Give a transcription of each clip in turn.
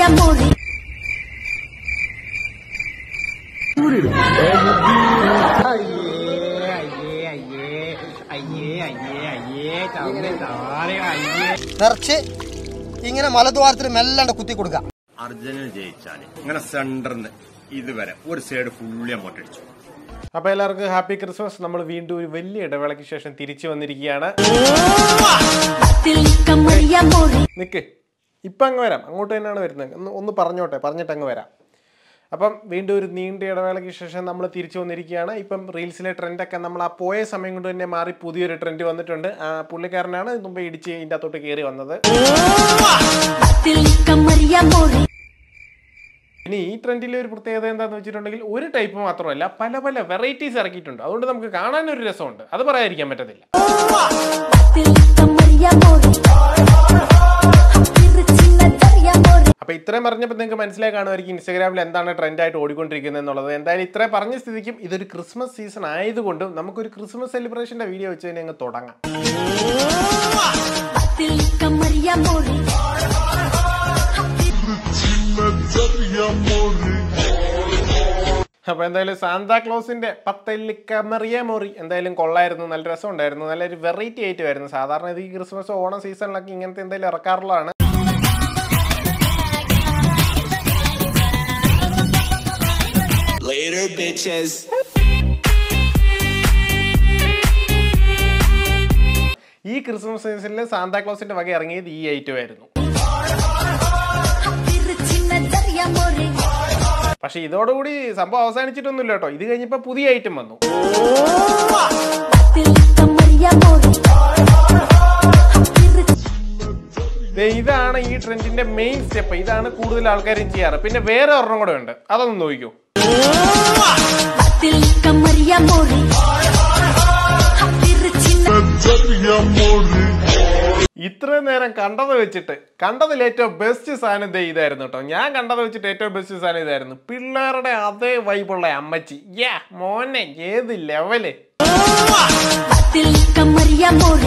amore. നിറച്ച് ഇങ്ങനെ മലദ്വാരത്തിൽ മെല്ലാണ്ട് കുത്തി കൊടുക്കുക അർജന്റീന ജയിച്ചാല് ഇങ്ങനെ സെന്ററിന്ന് ഇതുവരെ ഒരു സൈഡ് ഫുള്ളി അങ്ങോട്ട് അടിച്ചു അപ്പോൾ എല്ലാവർക്കും ഹാപ്പി ക്രിസ്മസ് നമ്മൾ വീണ്ടും ഒരു വലിയ ഇടവേളയ്ക്ക് ശേഷം തിരിച്ചു വന്നിരിക്കുകയാണ് Tilka Maria amore. നിക്ക് ഇപ്പം അങ്ങ് വരാം അങ്ങോട്ട് തന്നെയാണ് വരുന്നത് ഒന്ന് ഒന്ന് പറഞ്ഞോട്ടെ പറഞ്ഞിട്ട് അങ്ങ് വരാം അപ്പം വീണ്ടും ഒരു നീണ്ട ഇടവേളയ്ക്ക് ശേഷം നമ്മൾ തിരിച്ചു വന്നിരിക്കുകയാണ് ഇപ്പം റീൽസിലെ ട്രെൻഡൊക്കെ നമ്മൾ ആ പോയ സമയം കൊണ്ട് തന്നെ മാറി പുതിയൊരു ട്രെൻഡ് വന്നിട്ടുണ്ട് ആ പുള്ളിക്കാരനാണ് മുമ്പ് ഇടിച്ച് ഇതിൻ്റെ അകത്തോട്ട് കയറി വന്നത് Tilka Maria amore. ഇനി ഈ ട്രെൻഡിലെ ഒരു പ്രത്യേകത എന്താണെന്ന് വെച്ചിട്ടുണ്ടെങ്കിൽ ഒരു ടൈപ്പ് മാത്രമല്ല പല പല വെറൈറ്റീസ് ഇറക്കിയിട്ടുണ്ട് അതുകൊണ്ട് നമുക്ക് കാണാനൊരു രസമുണ്ട് അത് പറയാതിരിക്കാൻ പറ്റത്തില്ല Tilka Maria amore. Virgina Maria amore. അപ്പൊ ഇത്രയും പറഞ്ഞപ്പോൾ നിങ്ങൾക്ക് മനസ്സിലായി കാണുമായിരിക്കും ഇൻസ്റ്റാഗ്രാമിൽ എന്താണ് ട്രെൻഡായിട്ട് ഓടിക്കൊണ്ടിരിക്കുന്നത് എന്നുള്ളത് എന്തായാലും ഇത്രയും പറഞ്ഞ സ്ഥിതിക്കും ഇതൊരു ക്രിസ്മസ് സീസൺ ആയതുകൊണ്ടും നമുക്കൊരു ക്രിസ്മസ് സെലിബ്രേഷന്റെ വീഡിയോ വെച്ച് തന്നെ അങ്ങ് തുടങ്ങാം Tilka Maria amore. അപ്പൊ എന്തായാലും സാന്താക്ലോസിന്റെ പത്തെല്ലിക്ക മെറിയ മോറി എന്തായാലും കൊള്ളായിരുന്നു നല്ല രസം ഉണ്ടായിരുന്നു നല്ലൊരു വെറൈറ്റി ആയിട്ട് വരുന്നു സാധാരണ ഇത് ഈ ക്രിസ്മസ് ഓണം സീസണിലൊക്കെ ഇങ്ങനത്തെ എന്തായാലും ഇറക്കാറുള്ളതാണ് Later, bitches. ഈ ക്രിസ്മസ് സീസണിൽ സാന്താക്ലോസിന്റെ വക ഇറങ്ങിയത് ഈ ഐറ്റം ആയിരുന്നു Virgina Maria amore. പക്ഷെ ഇതോടുകൂടി സംഭവം അവസാനിച്ചിട്ടൊന്നുമില്ല കേട്ടോ ഇത് കഴിഞ്ഞപ്പോ പുതിയ ഐറ്റം വന്നു Tilka Maria amore. ദേ ഇതാണ് ഈ ട്രെൻഡിന്റെ മെയിൻ സ്റ്റെപ്പ് ഇതാണ് കൂടുതൽ ആൾക്കാരും ചെയ്യാറ് പിന്നെ വേറെ ഒരെണ്ണം കൂടെ ഉണ്ട് അതൊന്ന് നോക്കിക്കോ Tilka Maria amore. Virgina ഇത്രയും നേരം കണ്ടത് വെച്ചിട്ട് കണ്ടതിൽ ഏറ്റവും ബെസ്റ്റ് സാധനം ദേ ഇതായിരുന്നു കേട്ടോ ഞാൻ കണ്ടത് വെച്ചിട്ട് ഏറ്റവും ബെസ്റ്റ് സാധനം ഇതായിരുന്നു പിള്ളേരുടെ അതേ വൈബുള്ള അമ്മച്ചി യാ മോനെ ഏത് level Tilka Maria amore.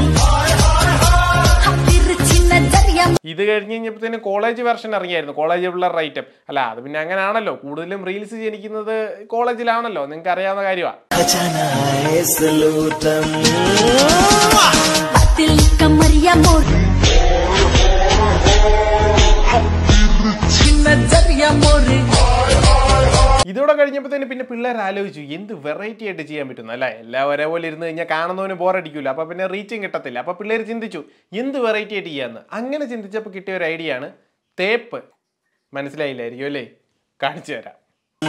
Virgina Maria ഇത് കഴിഞ്ഞ് കഴിഞ്ഞപ്പോഴത്തേനും കോളേജ് വെർഷൻ ഇറങ്ങിയായിരുന്നു കോളേജ് പിള്ളേരുടെ ഐറ്റം അല്ല അത് പിന്നെ അങ്ങനെയാണല്ലോ കൂടുതലും റീൽസ് ജനിക്കുന്നത് കോളേജിലാണല്ലോ നിങ്ങൾക്ക് അറിയാവുന്ന കാര്യമാണ് Tilka Maria amore. Maria amore. ഇതോടെ കഴിഞ്ഞപ്പോഴത്തേന് പിന്നെ പിള്ളേർ ആലോചിച്ചു എന്ത് വെറൈറ്റി ആയിട്ട് ചെയ്യാൻ പറ്റുന്നു അല്ല എല്ലാം ഒരേപോലെ ഇരുന്ന് കഴിഞ്ഞാൽ കാണുന്നവന് ബോറടിക്കൂല അപ്പൊ പിന്നെ റീച്ചും കിട്ടത്തില്ല അപ്പൊ പിള്ളേർ ചിന്തിച്ചു എന്ത് വെറൈറ്റി ആയിട്ട് ചെയ്യാന്ന് അങ്ങനെ ചിന്തിച്ചപ്പോൾ കിട്ടിയ ഒരു ഐഡിയ ആണ് തേപ്പ് മനസ്സിലായില്ലായിരിക്കും അല്ലേ കാണിച്ചു തരാം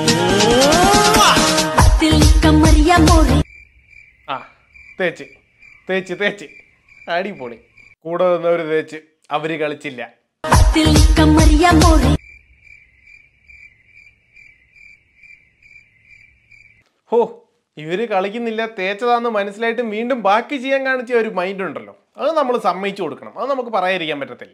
Tilka Maria amore. ആ തേച്ച് തേച്ച് തേച്ച് അടിപൊളി കൂടെ നിന്നവർ തേച്ച് അവര് കളിച്ചില്ല Tilka Maria amore. ഹോ ഇവര് കളിക്കുന്നില്ല തേച്ചതാന്ന് മനസ്സിലായിട്ട് വീണ്ടും ബാക്കി ചെയ്യാൻ കാണിച്ച ഒരു മൈൻഡ് ഉണ്ടല്ലോ അത് നമ്മൾ സമ്മതിച്ചു കൊടുക്കണം അത് നമുക്ക് പറയാതിരിക്കാൻ പറ്റത്തില്ല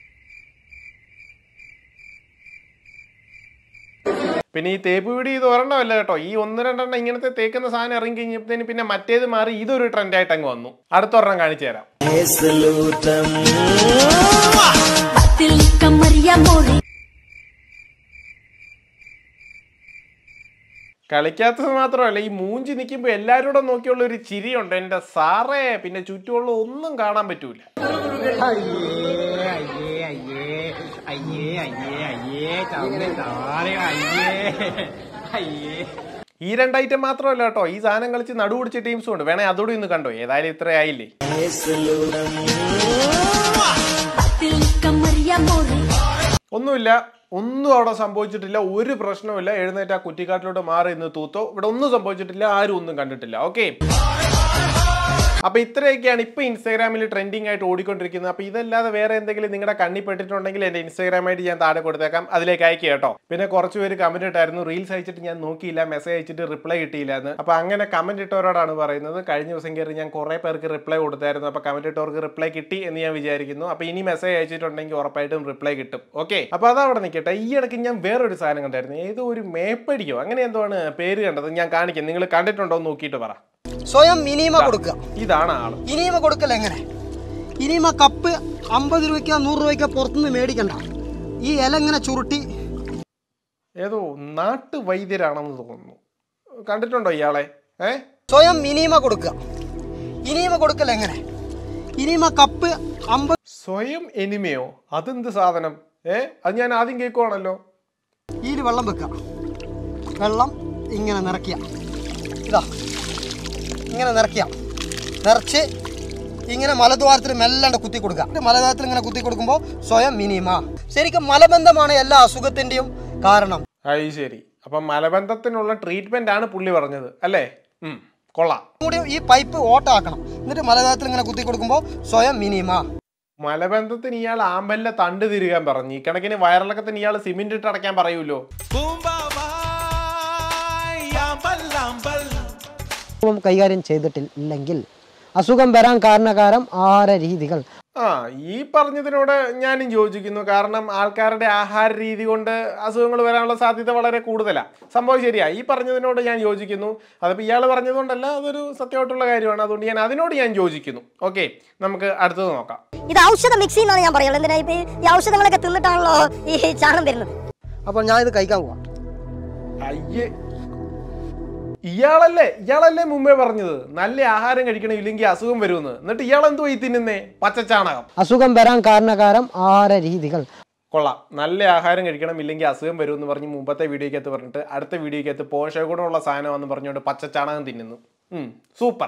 പിന്നെ ഈ തേപ്പ് പിടി ഇത് ഒരെണ്ണമല്ല കേട്ടോ ഈ ഒന്ന് രണ്ടെണ്ണം ഇങ്ങനത്തെ തേക്കുന്ന സാധനം ഇറങ്ങി കഴിഞ്ഞപ്പോഴത്തേന് പിന്നെ മറ്റേത് മാറി ഇതൊരു ട്രെൻഡായിട്ട് അങ്ങ് വന്നു അടുത്തൊരെണ്ണം കാണിച്ചു തരാം Tilka Maria amore. കളിക്കാത്തത് മാത്രമല്ല ഈ മൂഞ്ചി നിൽക്കുമ്പോൾ എല്ലാവരും കൂടെ നോക്കിയുള്ള ഒരു ചിരിയുണ്ട് എൻ്റെ സാറേ പിന്നെ ചുറ്റുമുള്ള ഒന്നും കാണാൻ പറ്റൂല ഈ രണ്ട് ഐറ്റം മാത്രമല്ല കേട്ടോ ഈ സാധനം കളിച്ച് നടു പിടിച്ച ടീംസും ഉണ്ട് വേണേ അതോടെ ഇന്ന് കണ്ടോ ഏതായാലും ഇത്ര ആയില്ലേ Tilka Maria amore. ഒന്നുമില്ല ഒന്നും അവിടെ സംഭവിച്ചിട്ടില്ല ഒരു പ്രശ്നവുമില്ല എഴുന്നേറ്റ് ആ കുറ്റിക്കാട്ടിലോട്ട് മാറി ഇന്ന് തൂത്തോ ഇവിടെ ഒന്നും സംഭവിച്ചിട്ടില്ല ആരും ഒന്നും കണ്ടിട്ടില്ല ഓക്കെ അപ്പൊ ഇത്രയൊക്കെയാണ് ഇപ്പൊ ഇൻസ്റ്റാഗ്രാമിൽ ട്രെൻഡിങ് ആയിട്ട് ഓടിക്കൊണ്ടിരിക്കുന്നത് അപ്പൊ ഇതല്ലാതെ വേറെ എന്തെങ്കിലും നിങ്ങളുടെ കണ്ണി പെട്ടിട്ടുണ്ടെങ്കിൽ എന്റെ ഇൻസ്റ്റാഗ്രാം ആയിട്ട് ഞാൻ താഴെ കൊടുത്തേക്കാം അതിലേക്ക് അയക്കുക കേട്ടോ പിന്നെ കുറച്ച് പേര് കമന്റ് ഇട്ടായിരുന്നു റീൽസ് അയച്ചിട്ട് ഞാൻ നോക്കിയില്ല മെസ്സേജ് അയച്ചിട്ട് റിപ്ലൈ കിട്ടിയില്ല എന്ന് അപ്പൊ അങ്ങനെ കമന്റ് ഇട്ടവരോടാണ് പറയുന്നത് കഴിഞ്ഞ ദിവസം കയറി ഞാൻ കുറെ പേർക്ക് റിപ്ലൈ കൊടുത്തായിരുന്നു അപ്പൊ കമന്റ് ഇട്ടവർക്ക് റിപ്ലൈ കിട്ടി എന്ന് ഞാൻ വിചാരിക്കുന്നു അപ്പൊ ഇനി മെസ്സേജ് അയച്ചിട്ടുണ്ടെങ്കിൽ ഉറപ്പായിട്ടും റിപ്ലൈ കിട്ടും ഓക്കെ അപ്പൊ അതവിടെ നിൽക്കട്ടെ ഈ ഇടയ്ക്ക് ഞാൻ വേറൊരു സാധനം കണ്ടായിരുന്നു ഏതോ ഒരു മേപ്പടിയോ അങ്ങനെ എന്തോ ആണ് പേര് കണ്ടത് ഞാൻ കാണിക്കാം നിങ്ങൾ കണ്ടിട്ടുണ്ടോ എന്ന് നോക്കിയിട്ട് പറ സ്വയം ഇനിമ കൊടുക്കുക ഇതാണ് ആള് ഇനിമ കൊടുക്കൽ എങ്ങനെ ഇനിമ കപ്പ് അമ്പത് രൂപയ്ക്കോ നൂറ് രൂപയ്ക്കോ പുറത്തുനിന്ന് മേടിക്കണ്ട ഈ ഇല ഇങ്ങനെ ചുരുട്ടി ഏതോ നാട്ടു വൈദ്യരാണെന്ന് തോന്നുന്നു കണ്ടിട്ടുണ്ടോ ഇയാളെ ഏ സ്വയം ഇനീമ കൊടുക്കുക ഇനീമ കൊടുക്കൽ എങ്ങനെ ഇനീമ കപ്പ് അമ്പത് സ്വയം എനിമയോ അതെന്ത് സാധനം ഏ അത് ഞാൻ ആദ്യം കേൾക്കുവാണല്ലോ ഇതിൽ വെള്ളം വെക്കുക വെള്ളം ഇങ്ങനെ നിറയ്ക്കുക ഇതാ ഇങ്ങനെ നിറയ്ക്കുക നിറച്ച് ഇങ്ങനെ മലദ്വാരത്തിൽ മെല്ലാണ്ട് കുത്തി കൊടുക്കുക മലദ്വാരത്തിൽ ഇങ്ങനെ കുത്തി കൊടുക്കുമ്പോൾ സ്വയം മിനിമ ശരിക്കും മലബന്ധമാണ് എല്ലാ അസുഖത്തിൻ്റെയും കാരണം അത് ശരി അപ്പം മലബന്ധത്തിനുള്ള ട്രീറ്റ്മെന്റ് ആണ് പുള്ളി പറഞ്ഞത് അല്ലേ ഉം, കൊള്ളാം കൂടി ഈ പൈപ്പ് ഓട്ടാക്കണം എന്നിട്ട് മലദ്വാരത്തിൽ ഇങ്ങനെ കുത്തി കൊടുക്കുമ്പോൾ സ്വയം മിനിമ മലബന്ധത്തിന് ഇയാൾ ആമ്പലിലെ തണ്ട് തിരുകാൻ പറഞ്ഞു ഈ കണക്കിന് വയറിളക്കത്തിന് ഇയാൾ സിമെന്റ് ഇട്ട് അടയ്ക്കാൻ പറയൂലോ അസുഖം കൈകാര്യം ചെയ്തിട്ടില്ലെങ്കിൽ അസുഖം വരാൻ കാരണകാരം ആഹാര രീതികൾ ആ ഈ പറഞ്ഞതിനോട് ഞാനും യോജിക്കുന്നു കാരണം ആൾക്കാരുടെ ആഹാര രീതി കൊണ്ട് അസുഖങ്ങൾ വരാനുള്ള സാധ്യത വളരെ കൂടുതലാണ് സംഭവം ശരിയാ ഈ പറഞ്ഞതിനോട് ഞാൻ യോജിക്കുന്നു അതിപ്പോൾ ഇയാൾ പറഞ്ഞതുകൊണ്ടല്ല അതൊരു സത്യമായിട്ടുള്ള കാര്യമാണ് അതുകൊണ്ട് ഞാൻ അതിനോട് ഞാൻ യോജിക്കുന്നു ഓക്കെ നമുക്ക് അടുത്തത് നോക്കാം ഇത് ഔഷധ മിക്സി എന്നാണ് ഞാൻ പറയുള്ളത് എന്തിനാ ഇപ്പൊ ഈ ഔഷധങ്ങളൊക്കെ തിന്നിട്ടാണല്ലോ ഈ ചാണം വരുന്നത് അപ്പോൾ ഞാൻ ഇത് കഴിക്കാൻ പോവാം അയ്യേ ഇയാളല്ലേ ഇയാളല്ലേ മുമ്പേ പറഞ്ഞത് നല്ല ആഹാരം കഴിക്കണം ഇല്ലെങ്കിൽ അസുഖം വരുമെന്ന് എന്നിട്ട് ഇയാൾ എന്തോ ഈ തിന്നുന്നേ പച്ചച്ചാണകം അസുഖം വരാൻ കാരണകാരം ആഹാര രീതികൾ കൊള്ളാം നല്ല ആഹാരം കഴിക്കണം ഇല്ലെങ്കിൽ അസുഖം വരും എന്ന് പറഞ്ഞ് മുമ്പത്തെ വീഡിയോക്കകത്ത് പറഞ്ഞിട്ട് അടുത്ത വീഡിയോക്കകത്ത് പോഷകഗുണമുള്ള സാധനമാണെന്ന് പറഞ്ഞുകൊണ്ട് പച്ചച്ചാണകം തിന്നുന്നു ഉം, സൂപ്പർ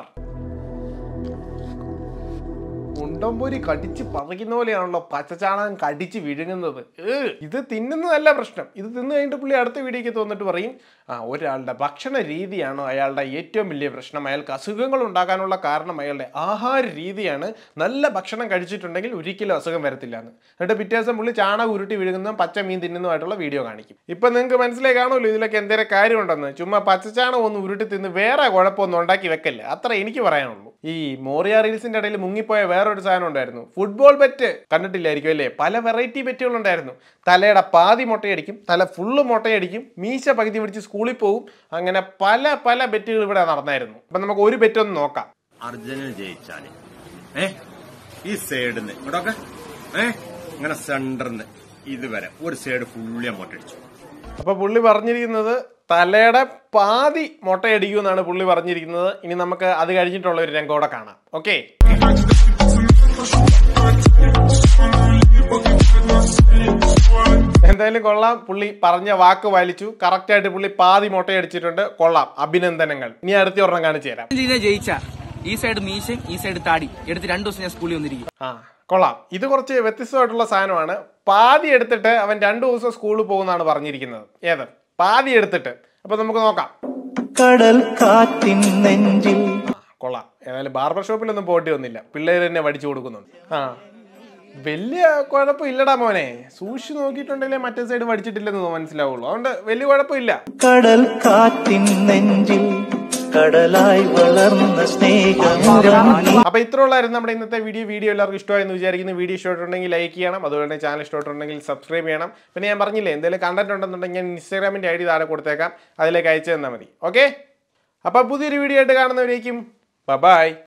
ഉണ്ടംപൊരി കടിച്ച് പറിക്കുന്ന പോലെയാണല്ലോ പച്ചച്ചാണകം കടിച്ച് വിഴുങ്ങുന്നത് ഏ, ഇത് തിന്നുന്നതല്ല പ്രശ്നം ഇത് തിന്നു കഴിഞ്ഞിട്ട് പുള്ളി അടുത്ത വീഡിയോക്ക് തോന്നിട്ട് പറയും ആ ഒരാളുടെ ഭക്ഷണ രീതിയാണോ അയാളുടെ ഏറ്റവും വലിയ പ്രശ്നം അയാൾക്ക് അസുഖങ്ങൾ ഉണ്ടാകാനുള്ള കാരണം അയാളുടെ ആഹാര രീതിയാണ് നല്ല ഭക്ഷണം കഴിച്ചിട്ടുണ്ടെങ്കിൽ ഒരിക്കലും അസുഖം വരത്തില്ല എന്ന് എന്നിട്ട് പിറ്റേ ദിവസം പുള്ളി ചാണകം ഉരുട്ടി വിഴുങ്ങുന്നതും പച്ച മീൻ തിന്നുന്നതുമായിട്ടുള്ള വീഡിയോ കാണിക്കും ഇപ്പൊ നിങ്ങൾക്ക് മനസ്സിലായി കാണുമല്ലോ ഇതിലൊക്കെ എന്തേലും കാര്യമുണ്ടെന്ന് ചുമ്മാ പച്ചച്ചാണകം ഒന്ന് ഉരുട്ടി തിന്ന് വേറെ കുഴപ്പമൊന്നും ഉണ്ടാക്കി വെക്കല്ലേ അത്ര എനിക്ക് പറയാനുള്ളൂ ഈ മോറിയ റീൽസിന്റെ ഇടയിൽ മുങ്ങിപ്പോയ വേറൊരു സാധനം ഉണ്ടായിരുന്നു ഫുട്ബോൾ ബെറ്റ് കണ്ടിട്ടില്ലായിരിക്കും അല്ലേ പല വെറൈറ്റി ബെറ്റുകളുണ്ടായിരുന്നു തലയുടെ പാതി മുട്ടയടിക്കും തല ഫുള്ള് മുട്ടയടിക്കും മീശ പകുതി പിടിച്ച് സ്കൂളിൽ പോകും അങ്ങനെ പല പല ബെറ്റുകൾ ഇവിടെ നടന്നായിരുന്നു അപ്പൊ നമുക്ക് ഒരു ബെറ്റ് ഒന്ന് നോക്കാം അർജന്റീന ജയിച്ചാല് ഏ ഈ സൈഡിന്ന് ഇവിടൊക്കെ ഏ ഇങ്ങനെ സെന്ററിന്ന് ഇതുവരെ ഒരു സൈഡ് ഫുള്ളി അങ്ങോട്ട് അടിച്ചു അപ്പൊ പുള്ളി പറഞ്ഞിരിക്കുന്നത് തലയുടെ പാതി മുട്ടയടിക്കും എന്നാണ് പുള്ളി പറഞ്ഞിരിക്കുന്നത് ഇനി നമുക്ക് അത് കഴിഞ്ഞിട്ടുള്ള ഒരു രംഗം കൂടെ കാണാം ഓക്കെ എന്തായാലും കൊള്ളാം പുള്ളി പറഞ്ഞ വാക്ക് വലിച്ചു കറക്റ്റ് ആയിട്ട് പുള്ളി പാതി മുട്ടയടിച്ചിട്ടുണ്ട് കൊള്ളാം അഭിനന്ദനങ്ങൾ ഇനി അടുത്ത ഒരെണ്ണം കാണിച്ചു തരാം അർജന്റീന ജയിച്ച ഈ സൈഡ് മീശയും ഈ സൈഡ് താടി എടുത്ത് രണ്ടു ദിവസം ഞാൻ സ്കൂളിൽ വന്നിരിക്കും ആ കൊള്ളാം ഇത് കുറച്ച് വ്യത്യസ്തമായിട്ടുള്ള സാധനമാണ് പാതി എടുത്തിട്ട് അവൻ രണ്ടു ദിവസം സ്കൂളിൽ പോകുന്നതാണ് പറഞ്ഞിരിക്കുന്നത് ഏത് പാതി എടുത്തിട്ട് അപ്പൊ നമുക്ക് നോക്കാം കടൽ കാറ്റിൻ നെഞ്ചിൽ ആ, കൊള്ളാം ഏതായാലും ബാർബർ ഷോപ്പിലൊന്നും പോയിട്ട് വന്നില്ല പിള്ളേർ തന്നെ പഠിച്ചു കൊടുക്കുന്നുണ്ട് ആ വലിയ കുഴപ്പമില്ലടാ മോനെ സൂക്ഷിച്ച് നോക്കിയിട്ടുണ്ടെങ്കിലേ മറ്റേ സൈഡ് പഠിച്ചിട്ടില്ലെന്ന് മനസ്സിലാവുള്ളൂ അതുകൊണ്ട് വലിയ കുഴപ്പമില്ല കടൽ കാറ്റിൻ നെഞ്ചിൽ കടലായി വളർന്ന സ്നേഹമുറങ്ങി അപ്പൊ ഇത്ര ഉള്ളായിരുന്നു നമ്മുടെ ഇന്നത്തെ വീഡിയോ വീഡിയോ എല്ലാവർക്കും ഇഷ്ടമായെന്ന് വിചാരിക്കുന്നു വീഡിയോ ഇഷ്ടമായിട്ടുണ്ടെങ്കിൽ ലൈക്ക് ചെയ്യണം അതുപോലെ തന്നെ ചാനൽ ഇഷ്ടമായിട്ടുണ്ടെങ്കിൽ സബ്സ്ക്രൈബ് ചെയ്യണം പിന്നെ ഞാൻ പറഞ്ഞില്ലേ എന്തെങ്കിലും കണ്ടന്റ് ഉണ്ടെന്നുണ്ടെങ്കിൽ ഞാൻ ഇൻസ്റ്റാഗ്രാമിന്റെ ഐ ഡി താഴെ കൊടുത്തേക്കാം അതിലേക്ക് അയച്ചു തന്നാൽ മതി ഓക്കെ അപ്പൊ പുതിയൊരു വീഡിയോ ആയിട്ട് കാണുന്നവരേക്കും ബൈ